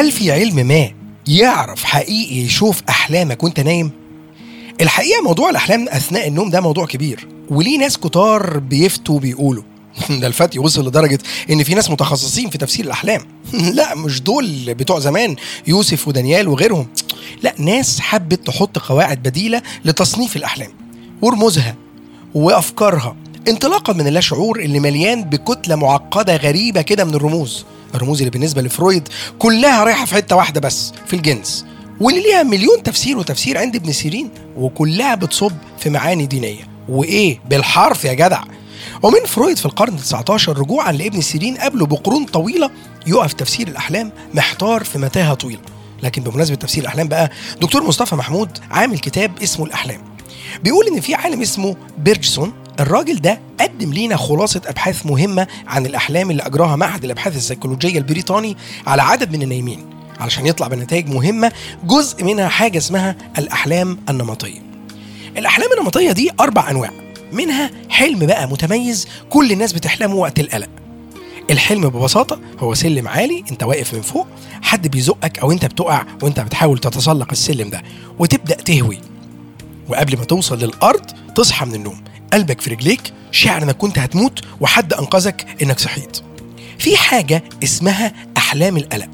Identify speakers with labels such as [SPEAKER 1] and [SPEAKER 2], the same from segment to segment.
[SPEAKER 1] هل في علم ما يعرف حقيقي يشوف أحلامك وأنت نايم؟ الحقيقة موضوع الأحلام أثناء النوم ده موضوع كبير وليه ناس كتار بيفتوا وبيقولوا ده الفتي وصل لدرجة إن في ناس متخصصين في تفسير الأحلام لا مش دول بتوع زمان يوسف ودانيال وغيرهم لا ناس حبت تحط قواعد بديلة لتصنيف الأحلام ورموزها وأفكارها انطلاقا من اللاشعور اللي مليان بكتلة معقدة غريبة كده من الرموز الرموز اللي بالنسبة لفرويد كلها رايحة في حتة واحدة بس في الجنس واللي ليها مليون تفسير وتفسير عند ابن سيرين وكلها بتصب في معاني دينية وإيه بالحرف يا جدع ومن فرويد في القرن ال19 رجوعا لابن سيرين قبله بقرون طويلة يقف تفسير الأحلام محتار في متاهة طويلة لكن بمناسبة تفسير الأحلام بقى دكتور مصطفى محمود عامل كتاب اسمه الأحلام بيقول إن في عالم اسمه بيرجسون الراجل ده قدم لينا خلاصة أبحاث مهمة عن الأحلام اللي أجراها معهد الأبحاث السيكولوجية البريطاني على عدد من النايمين علشان يطلع بنتائج مهمة جزء منها حاجة اسمها الأحلام النمطية الأحلام النمطية دي أربع أنواع منها حلم بقى متميز كل الناس بتحلمه وقت القلق الحلم ببساطة هو سلم عالي انت واقف من فوق حد بيزقك او انت بتقع وانت بتحاول تتسلق السلم ده وتبدأ تهوي وقبل ما توصل للأرض تصحى من النوم قلبك في رجليك شعر انك كنت هتموت وحد انقذك انك صحيت في حاجة اسمها أحلام القلق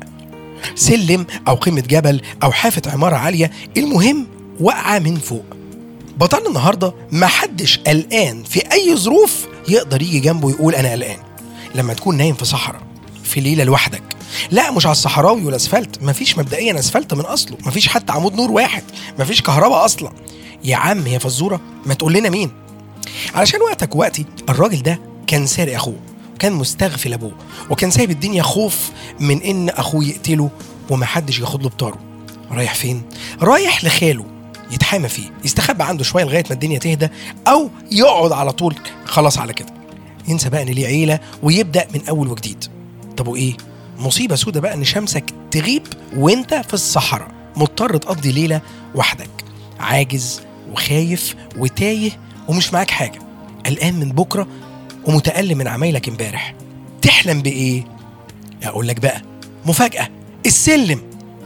[SPEAKER 1] سلم أو قمة جبل أو حافة عمارة عالية المهم واقعة من فوق بطلنا النهاردة ما حدش قلقان في أي ظروف يقدر يجي جنبه يقول أنا قلقان لما تكون نايم في صحراء في ليلة لوحدك لا مش على الصحراوي والاسفلت مفيش مبدئيا اسفلت من اصله مفيش حتى عمود نور واحد مفيش كهرباء اصلا يا عم هي فزوره ما تقول لنا مين علشان وقتك وقتي الراجل ده كان سارق اخوه كان مستغفل ابوه وكان سايب الدنيا خوف من ان اخوه يقتله ومحدش ياخد له بطاره رايح فين رايح لخاله يتحامى فيه يستخبى عنده شويه لغايه ما الدنيا تهدى او يقعد على طول خلاص على كده ينسى بقى ان ليه عيله ويبدا من اول وجديد طب وايه مصيبه سودة بقى ان شمسك تغيب وانت في الصحراء مضطر تقضي ليله وحدك عاجز وخايف وتايه ومش معاك حاجه قلقان من بكره ومتألم من عمايلك امبارح تحلم بايه اقول لك بقى مفاجاه السلم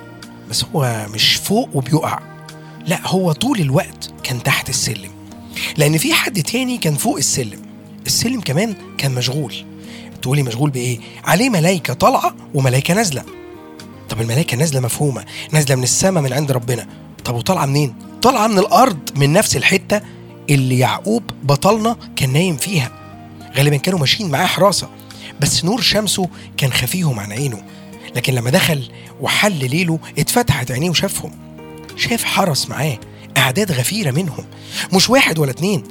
[SPEAKER 1] بس هو مش فوق وبيقع لا هو طول الوقت كان تحت السلم لان في حد تاني كان فوق السلم السلم كمان كان مشغول تقولي مشغول بايه عليه ملايكه طالعه وملايكه نازله طب الملايكه نازله مفهومه نازله من السماء من عند ربنا طب وطالعه منين طالعه من الارض من نفس الحته اللي يعقوب بطلنا كان نايم فيها غالبا كانوا ماشيين معاه حراسه بس نور شمسه كان خفيهم عن عينه لكن لما دخل وحل ليله اتفتحت عينيه وشافهم شاف حرس معاه أعداد غفيرة منهم مش واحد ولا اتنين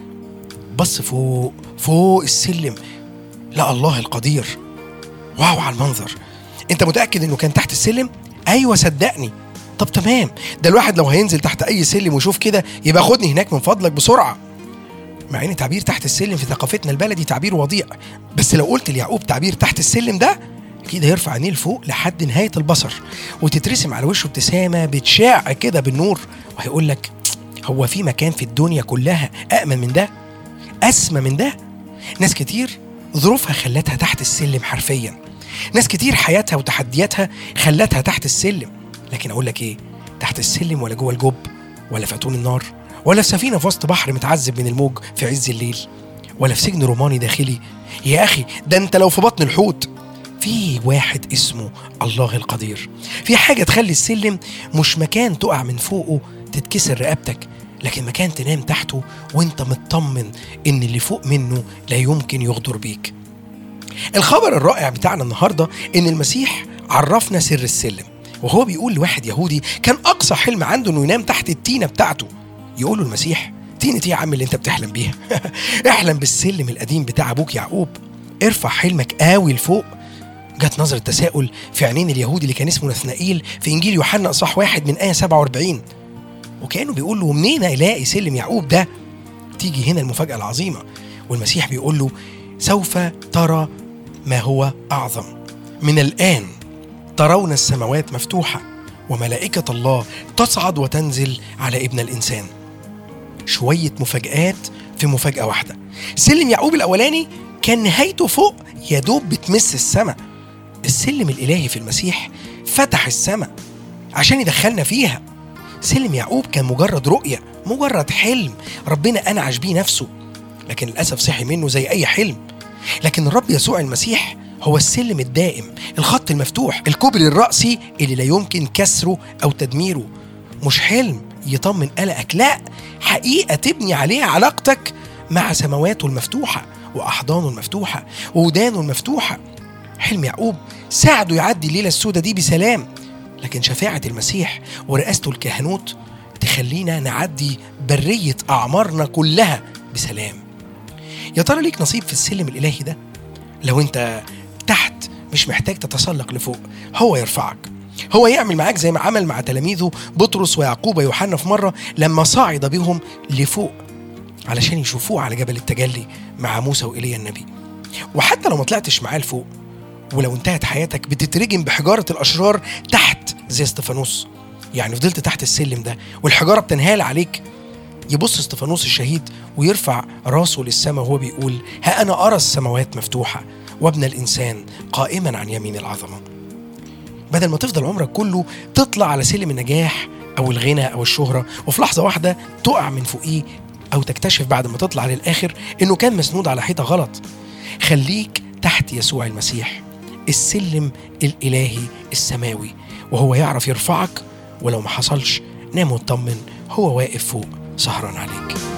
[SPEAKER 1] بص فوق فوق السلم لا الله القدير واو على المنظر انت متأكد انه كان تحت السلم؟ ايوه صدقني طب تمام ده الواحد لو هينزل تحت اي سلم ويشوف كده يبقى خدني هناك من فضلك بسرعة مع ان تعبير تحت السلم في ثقافتنا البلدي تعبير وضيع بس لو قلت ليعقوب تعبير تحت السلم ده اكيد هيرفع عينيه لفوق لحد نهايه البصر وتترسم على وشه ابتسامه بتشع كده بالنور وهيقول لك هو في مكان في الدنيا كلها امن من ده اسمى من ده ناس كتير ظروفها خلتها تحت السلم حرفيا ناس كتير حياتها وتحدياتها خلتها تحت السلم لكن اقول لك ايه تحت السلم ولا جوه الجب ولا في اتون النار ولا في سفينه في وسط بحر متعذب من الموج في عز الليل ولا في سجن روماني داخلي يا اخي ده انت لو في بطن الحوت في واحد اسمه الله القدير في حاجة تخلي السلم مش مكان تقع من فوقه تتكسر رقبتك لكن مكان تنام تحته وانت مطمن ان اللي فوق منه لا يمكن يغدر بيك الخبر الرائع بتاعنا النهاردة ان المسيح عرفنا سر السلم وهو بيقول لواحد يهودي كان اقصى حلم عنده انه ينام تحت التينة بتاعته يقول له المسيح تينة ايه يا عم اللي انت بتحلم بيها احلم بالسلم القديم بتاع ابوك يعقوب ارفع حلمك قوي لفوق جت نظرة تساؤل في عينين اليهودي اللي كان اسمه نثنائيل في انجيل يوحنا اصح واحد من ايه 47 وكانه بيقول له منين الاقي سلم يعقوب ده تيجي هنا المفاجاه العظيمه والمسيح بيقول له سوف ترى ما هو اعظم من الان ترون السماوات مفتوحه وملائكه الله تصعد وتنزل على ابن الانسان شويه مفاجات في مفاجاه واحده سلم يعقوب الاولاني كان نهايته فوق يا دوب بتمس السماء السلم الالهي في المسيح فتح السماء عشان يدخلنا فيها سلم يعقوب كان مجرد رؤية مجرد حلم ربنا أنعش بيه نفسه لكن للأسف صحي منه زي أي حلم لكن الرب يسوع المسيح هو السلم الدائم الخط المفتوح الكوبري الرأسي اللي لا يمكن كسره أو تدميره مش حلم يطمن قلقك لا حقيقة تبني عليها علاقتك مع سماواته المفتوحة وأحضانه المفتوحة وودانه المفتوحة حلم يعقوب ساعده يعدي الليلة السوداء دي بسلام لكن شفاعة المسيح ورئاسته الكهنوت تخلينا نعدي برية أعمارنا كلها بسلام يا ترى ليك نصيب في السلم الإلهي ده لو أنت تحت مش محتاج تتسلق لفوق هو يرفعك هو يعمل معاك زي ما عمل مع تلاميذه بطرس ويعقوب ويوحنا في مرة لما صعد بهم لفوق علشان يشوفوه على جبل التجلي مع موسى وإيليا النبي وحتى لو ما طلعتش معاه لفوق ولو انتهت حياتك بتترجم بحجارة الأشرار تحت زي استفانوس يعني فضلت تحت السلم ده والحجارة بتنهال عليك يبص استفانوس الشهيد ويرفع راسه للسماء وهو بيقول ها أنا أرى السماوات مفتوحة وابن الإنسان قائما عن يمين العظمة بدل ما تفضل عمرك كله تطلع على سلم النجاح أو الغنى أو الشهرة وفي لحظة واحدة تقع من فوقيه أو تكتشف بعد ما تطلع للآخر إنه كان مسنود على حيطة غلط خليك تحت يسوع المسيح السلم الإلهي السماوي وهو يعرف يرفعك ولو ما حصلش نام واطمن هو واقف فوق سهران عليك